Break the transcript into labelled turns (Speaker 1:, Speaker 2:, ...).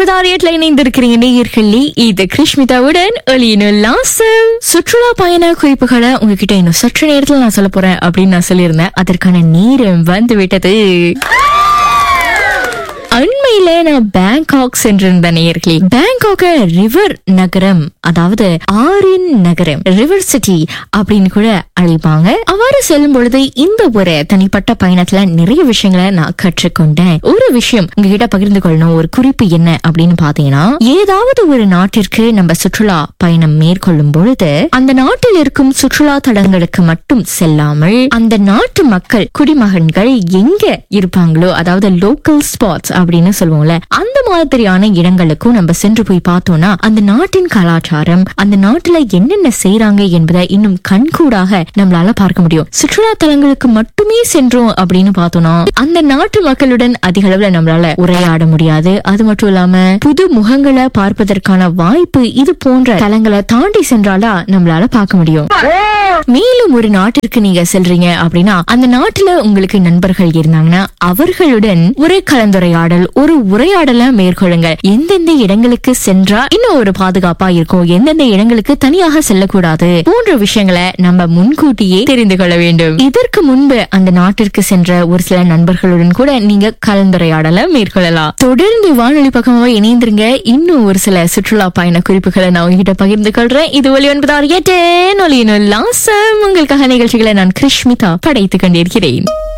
Speaker 1: ஒன்பதாரியட்ல இணைந்திருக்கிறீங்க நேயர்களே இது கிருஷ்மிதாவுடன் ஒலியினுள் லாசம் சுற்றுலா பயண குறிப்புகளை உங்ககிட்ட இன்னும் சற்று நேரத்துல நான் சொல்ல போறேன் அப்படின்னு நான் சொல்லியிருந்தேன் அதற்கான நேரம் வந்து விட்டது அண்மையில நான் பேங்காக் சென்றிருந்த நேயர்களே பேங்காக்க ரிவர் நகரம் அதாவது ஆறின் நகரம் ரிவர் சிட்டி அப்படின்னு கூட அழைப்பாங்க அவ்வாறு செல்லும் பொழுது இந்த ஒரு தனிப்பட்ட பயணத்துல நிறைய விஷயங்களை நான் கற்றுக்கொண்டேன் ஒரு விஷயம் உங்ககிட்ட பகிர்ந்து கொள்ளணும் ஒரு குறிப்பு என்ன அப்படின்னு பாத்தீங்கன்னா ஏதாவது ஒரு நாட்டிற்கு நம்ம சுற்றுலா பயணம் மேற்கொள்ளும் பொழுது அந்த நாட்டில் இருக்கும் சுற்றுலா தலங்களுக்கு மட்டும் செல்லாமல் அந்த நாட்டு மக்கள் குடிமகன்கள் எங்க இருப்பாங்களோ அதாவது லோக்கல் ஸ்பாட்ஸ் அப்படின்னு சொல்லுவோம்ல அந்த மாதிரியான இடங்களுக்கும் நம்ம சென்று போய் பார்த்தோம்னா அந்த நாட்டின் கலாச்சாரம் அந்த நாட்டுல என்னென்ன செய்றாங்க என்பதை இன்னும் கண்கூடாக நம்மளால பார்க்க முடியும் சுற்றுலா தலங்களுக்கு மட்டுமே சென்றோம் அப்படின்னு பார்த்தோம்னா அந்த நாட்டு மக்களுடன் அதிக அளவுல நம்மளால உரையாட முடியாது அது மட்டும் இல்லாம புது முகங்களை பார்ப்பதற்கான வாய்ப்பு இது போன்ற தலங்களை தாண்டி சென்றாலா நம்மளால பார்க்க முடியும் மேலும் ஒரு நாட்டிற்கு நீங்க செல்றீங்க அப்படின்னா அந்த நாட்டுல உங்களுக்கு நண்பர்கள் இருந்தாங்கன்னா அவர்களுடன் ஒரு கலந்துரையாடல் ஒரு உரையாடலை மேற்கொள்ளுங்க எந்தெந்த இடங்களுக்கு சென்றா இன்னும் ஒரு பாதுகாப்பா இருக்கும் எந்தெந்த இடங்களுக்கு தனியாக செல்லக்கூடாது போன்ற விஷயங்களை நம்ம முன்கூட்டியே தெரிந்து கொள்ள வேண்டும் இதற்கு முன்பு அந்த நாட்டிற்கு சென்ற ஒரு சில நண்பர்களுடன் கூட நீங்க கலந்துரையாடலை மேற்கொள்ளலாம் தொடர்ந்து வானொலி பக்கமாக இணைந்திருங்க இன்னும் ஒரு சில சுற்றுலா பயண குறிப்புகளை நான் உங்ககிட்ட பகிர்ந்து கொள்றேன் இது ஒலி ஒன்பதாறு எட்டு நொலியினுள் லாசம் உங்களுக்காக நிகழ்ச்சிகளை நான் கிருஷ்மிதா படைத்துக் கொண்டிருக்கிறேன்